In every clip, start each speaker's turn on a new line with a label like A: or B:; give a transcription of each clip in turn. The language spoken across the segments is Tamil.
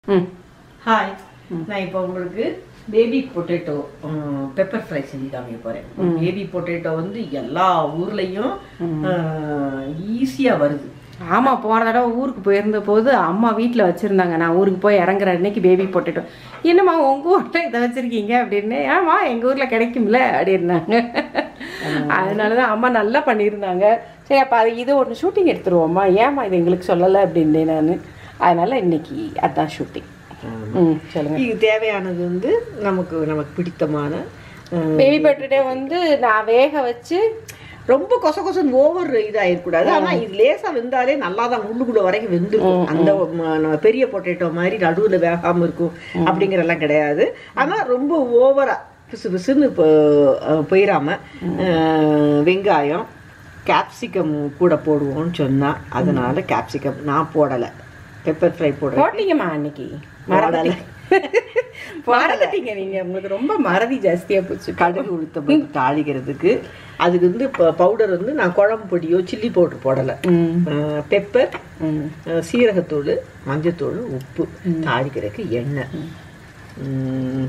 A: ம்
B: ஹாய் நான் இப்போ உங்களுக்கு பேபி பொட்டேட்டோ பெப்பர் ஃப்ரை செஞ்சு காமிக்க போறேன் பேபி பொட்டேட்டோ வந்து எல்லா ஊர்லயும் ஈஸியா வருது
A: ஆமா போன தடவை ஊருக்கு போயிருந்த போது அம்மா வீட்டில் வச்சிருந்தாங்க நான் ஊருக்கு போய் இறங்குற அன்னைக்கு பேபி போட்டுட்டு என்னம்மா உங்க ஊர்ல இதை வச்சிருக்கீங்க அப்படின்னு ஆமா எங்க ஊர்ல கிடைக்கும்ல அப்படின்னாங்க அதனால தான் அம்மா நல்லா பண்ணியிருந்தாங்க சரி அப்போ அது இது ஒன்று ஷூட்டிங் எடுத்துருவோம்மா ஏம்மா இது எங்களுக்கு சொல்லலை அப்படின்னே நான் அதனால இன்னைக்கு அதான் ஷூட்டிங் ம் சொல்லுங்க
B: இது தேவையானது வந்து நமக்கு நமக்கு பிடித்தமான அஹ்,
A: பேபி பொட்டேட்டோ வந்து நான் வேக வச்சு
B: ரொம்ப கொச கொசன்னு ஓவர் இதாயிருக்கூடாது ஆனா இது லேசா வெந்தாலே நல்லா தான் உள்ளுக்குள்ள வரைக்கும் வெந்திருக்கும் அந்த ம- நம்ம பெரிய பொட்டேட்டோ மாதிரி நடுவுல வேகாம இருக்கும் அப்படிங்கறதெல்லாம் கிடையாது ஆனா ரொம்ப ஓவரா பிசு பிசுன்னு இப்போ அஹ், போயிடாம அஹ், வெங்காயம் கேப்சிகம் கூட போடுவோம்னு சொன்னா அதனால கேப்சிகம் நான் போடலை பெப்பர் ஃப்ரை போடுறேன்
A: போட்டீங்கம்மா அன்னைக்கு மறந்துட்டீங்க மறந்துட்டீங்க நீங்க உங்களுக்கு ரொம்ப மறதி ஜாஸ்தியா போச்சு
B: கடுகு உளுத்தம் பருப்பு தாளிக்கிறதுக்கு அதுக்கு வந்து இப்போ பவுடர் வந்து நான் குழம்பு பொடியோ சில்லி பவுடர் போடலை
A: ம்
B: பெப்பர்
A: ம்
B: அஹ் சீரகத்தூள் மஞ்சத்தூள் உப்பு தாளிக்கிறதுக்கு எண்ணெய் உம்,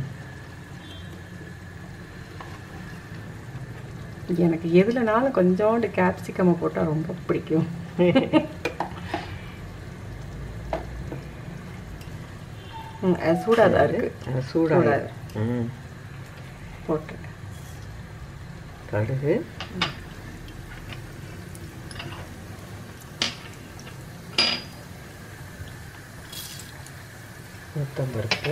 A: எனக்கு எதுலனாலும் கொஞ்சோண்டு கேப்சிகமை போட்டால் ரொம்ப பிடிக்கும் ம், அது சூடாக தான் இருக்கு
B: அது சூடாக ம்
A: போட்டு
B: கடுகு உளுத்தம் பருப்பு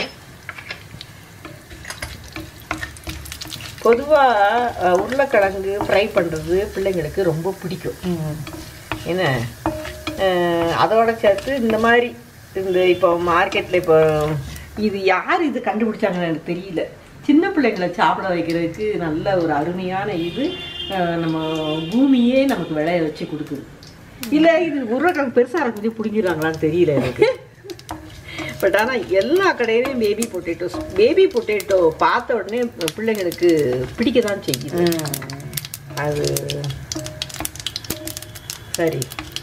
B: பொதுவாக உருளைக்கிழங்கு ஃப்ரை பண்ணுறது பிள்ளைங்களுக்கு ரொம்ப பிடிக்கும்
A: ம்
B: என்ன அஹ், அதோட சேர்த்து இந்த மாதிரி இந்த இப்போ மார்க்கெட்டில் இப்போ இது யார் இது கண்டுபிடிச்சாங்கன்னு எனக்கு தெரியல சின்ன பிள்ளைங்களை சாப்பிட வைக்கிறதுக்கு நல்ல ஒரு அருமையான இது அஹ், நம்ம பூமியே நமக்கு விளைய வச்சு கொடுக்குது இல்லை இது உருளைக்கிழங்கு பெருசாக இருக்குது பிடிங்கிறாங்களான்னு தெரியல எனக்கு பட் ஆனால் எல்லா கடையிலையும் பேபி பொட்டேட்டோஸ் பேபி பொட்டேட்டோ பார்த்த உடனே பிள்ளைங்களுக்கு பிடிக்க தான் செய்யுது அது சரி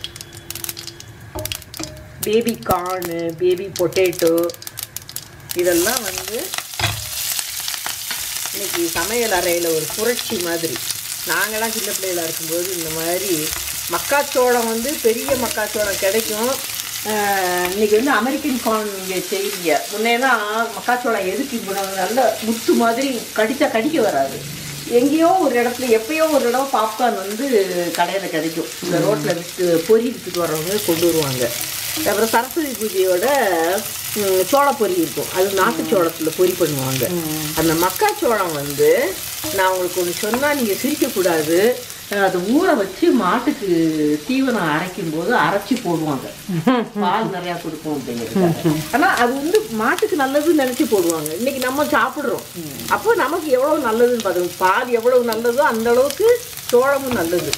B: பேபி கார்னு பேபி பொட்டேட்டோ இதெல்லாம் வந்து இன்னைக்கு சமையல் அறையில் ஒரு புரட்சி மாதிரி நாங்களாம் சின்ன பிள்ளைகளா இருக்கும்போது இந்த மாதிரி மக்காச்சோளம் வந்து பெரிய மக்காச்சோளம் கிடைக்கும் ஆஹ் இன்னைக்கு வந்து அமெரிக்கன் கார்ன் நீங்கள் செய்வீங்க முன்னேதான் மக்காச்சோளம் எதுக்கு இப்போ நல்ல முத்து மாதிரி கடிச்சா கடிக்க வராது எங்கேயோ ஒரு இடத்துல எப்பயோ ஒரு இடம் பாப்கார்ன் வந்து கடையில் கிடைக்கும் இந்த ரோட்டில் விற்று பொரி விற்றுட்டு வர்றவங்க கொண்டு வருவாங்க அப்புறம் சரஸ்வதி பூஜையோட ம், சோளப்பொரி இருக்கும் அது நாட்டு சோளத்தில் பொரி பண்ணுவாங்க அந்த மக்காச்சோளம் வந்து நான் உங்களுக்கு ஒன்று சொன்னால் நீங்கள் சிரிக்கக்கூடாது அதை ஊற வச்சு மாட்டுக்கு தீவனம் அரைக்கும் போது அரைச்சி போடுவாங்க பால் நிறையா கொடுக்கும் அப்படிங்கிறது ஆனால் அது வந்து மாட்டுக்கு நல்லதுன்னு நினச்சி போடுவாங்க இன்னைக்கு நம்ம சாப்பிட்றோம் அப்போ நமக்கு எவ்வளோ நல்லதுன்னு பார்த்துக்கோங்க பால் எவ்வளவு நல்லதோ அந்த அளவுக்கு சோளமும் நல்லது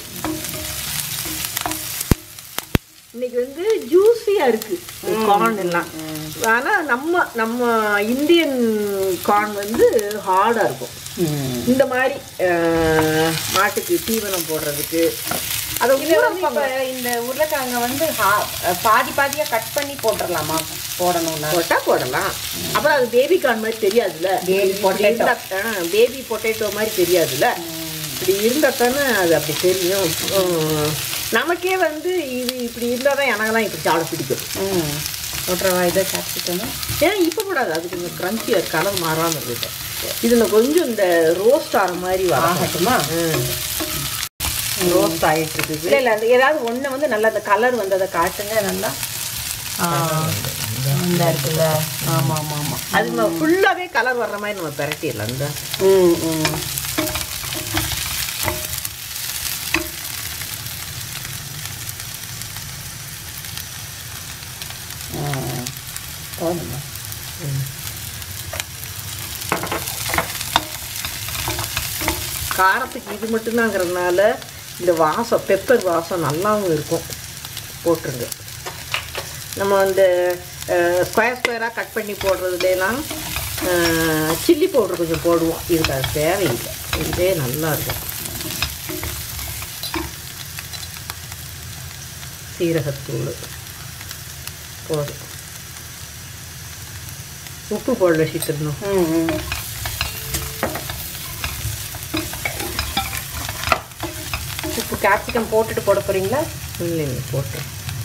B: இன்னைக்கு வந்து ஜூஸியாக இருக்கு கார்ன் எல்லாம் ஆனால் நம்ம நம்ம இந்தியன் கார்ன் வந்து ஹார்டாக இருக்கும் இந்த மாதிரி அஹ், மாட்டுக்கு தீவனம் போடுறதுக்கு அதை
A: இது வந்து இப்ப இந்த உருளைக்கிழங்க வந்து ஹா- பாதி பாதியா கட் பண்ணி போட்டுடலாமா போடணும்னா
B: போட்டா போடலாம் அப்புறம் அது பேபி கார்ன் மாதிரி தெரியாதுல்ல
A: Baby potato.
B: பேபி பொட்டேட்டோ மாதிரி தெரியாதுல்ல இப்படி இருந்தால் தானே அது அப்படி தெரியும் உம், நமக்கே வந்து இது இப்படி இருந்தால் தான் எனக்கெல்லாம் இப்படி சாப்பிட பிடிக்கும்
A: ம் போட்டுறவா இதை கேப்சிக்கணும்
B: ஏன் இப்போ கூடாது அது கொஞ்சம் க்ரன்ச்சியாக கலர் மாறாமல் இருக்கு இதில் கொஞ்சம் இந்த ரோஸ்ட் ஆகிற மாதிரி வரும்
A: ஆகட்டுமா
B: ரோஸ்ட் ஆகிட்டு இருக்குது
A: இல்ல இல்ல அந்த ஏதாவது ஒண்ணு வந்து நல்லா அந்த கலர் வந்து அதை காட்டுங்க நல்லா இந்த இருக்குல்ல ஆமா ஆமா ஆமா
B: அது நம்ம ஃபுல்லாகவே கலர் வர்ற மாதிரி நம்ம பிரட்டிடலாம் இந்த
A: ம் ம் போதுமா
B: காரத்துக்கு இது மட்டும்தாங்கிறதுனால இந்த வாசம் பெப்பர் வாசம் நல்லாவும் இருக்கும் போட்டுருங்க நம்ம அந்த ஸ்கொயர் ஸ்கொயராக கட் பண்ணி போடுறதுலாம் சில்லி பவுடர் கொஞ்சம் போடுவோம் இதுக்கு அது தேவையில்லை இதே நல்லா இருக்கும் சீரகத்தூள் போதும் உப்பு போடல சீக்கிரம்
A: ம் ம் உப்பு கேப்சிகம் போட்டுட்டு போட போகிறீங்களா
B: இல்லைங்க போட்டு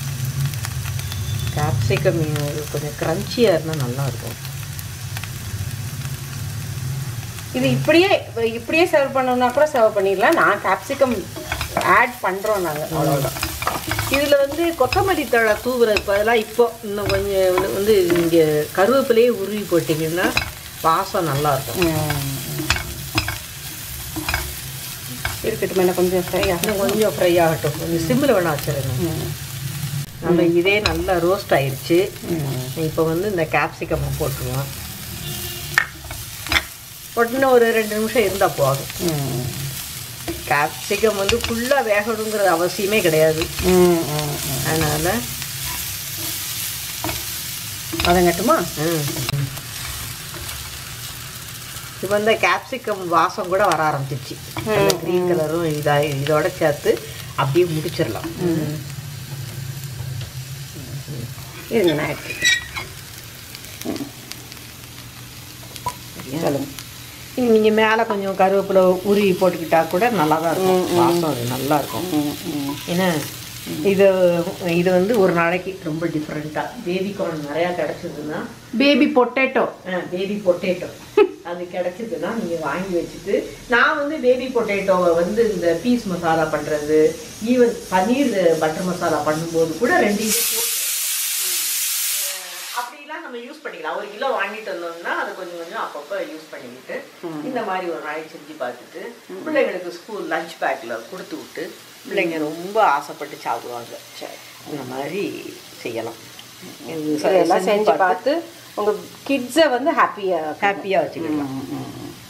B: கேப்சிகம் கொஞ்சம் க்ரன்ச்சியாக இருந்தால் நல்லாயிருக்கும்
A: இது இப்படியே இப்படியே சர்வ் பண்ணணும்னா கூட சர்வ் பண்ணிடலாம் நான் கேப்சிகம் ஆட் பண்ணுறோம் நாங்கள் அவ்வளோதான்
B: இதில் வந்து கொத்தமல்லி தழை தூவுறதுக்கு பதிலாக இப்போ இன்னும் கொஞ்சம் வந்து- வந்து இங்கே கருவேப்பிலையே உருவி போட்டிங்கன்னா வாசம் நல்லாயிருக்கும்
A: இருக்கட்டும் என்ன கொஞ்சம் ஃப்ரை
B: இன்னும் கொஞ்சம் ஃப்ரை ஆகட்டும் கொஞ்சம் சிம்மில் வேணா வச்சுருங்க நம்ம இதே நல்லா ரோஸ்ட் ஆயிடுச்சு இப்போ வந்து இந்த கேப்சிகம் போட்டுருவோம் உடனே ஒரு ரெண்டு நிமிஷம் இருந்தால் போதும் கேப்சிகம் வந்து ஃபுல்லாக வேகணுங்கிறது அவசியமே கிடையாது அதனால்
A: வதங்கட்டுமா
B: இப்போ இந்த கேப்சிகம் வாசம் கூட வர ஆரம்பிச்சிருச்சு க்ரீன் கலரும் இதாக இதோட சேர்த்து அப்படியே முடிச்சிடலாம்
A: இருங்க நான் எடுத்துக்கிறேன் சொல்லுங்க
B: நீங்கள் மேலே கொஞ்சம் கருவேப்பிலை உருவி போட்டுக்கிட்டா கூட நல்லா தான் இருக்கும் வாசம் அது நல்லா இருக்கும் ஏன்னா இது இது வந்து ஒரு நாளைக்கு ரொம்ப டிஃப்ரெண்ட்டாக பேபி கார்ன் நிறையா கிடச்சிதுன்னா
A: பேபி பொட்டேட்டோ
B: பேபி பொட்டேட்டோ அது கிடைச்சதுன்னா நீங்கள் வாங்கி வச்சுட்டு நான் வந்து பேபி பொட்டேட்டோவை வந்து இந்த பீஸ் மசாலா பண்ணுறது ஈவன் பன்னீர் பட்டர் மசாலா பண்ணும்போது கூட ரெண்டு இது போட்டு அப்படிலாம் நம்ம யூஸ் பண்ணிக்கலாம் ஒரு கிலோ வாங்கிட்டு வந்தோம்னா அதை கொஞ்சம் கொஞ்சம் அப்பப்போ யூஸ் பண்ணிக்கிட்டு இந்த மாதிரி ஒரு நாளைக்கு செஞ்சு பார்த்துட்டு பிள்ளைங்களுக்கு ஸ்கூல் லஞ்ச் பேக்கில் கொடுத்து விட்டு பிள்ளைங்க ரொம்ப ஆசைப்பட்டு சாப்பிடுவாங்க இந்த மாதிரி செய்யலாம் இது
A: இதெல்லாம் செஞ்சு பார்த்து உங்கள் கிட்ஸை வந்து ஹாப்பியாக
B: ஹாப்பியாக வச்சுக்கலாம்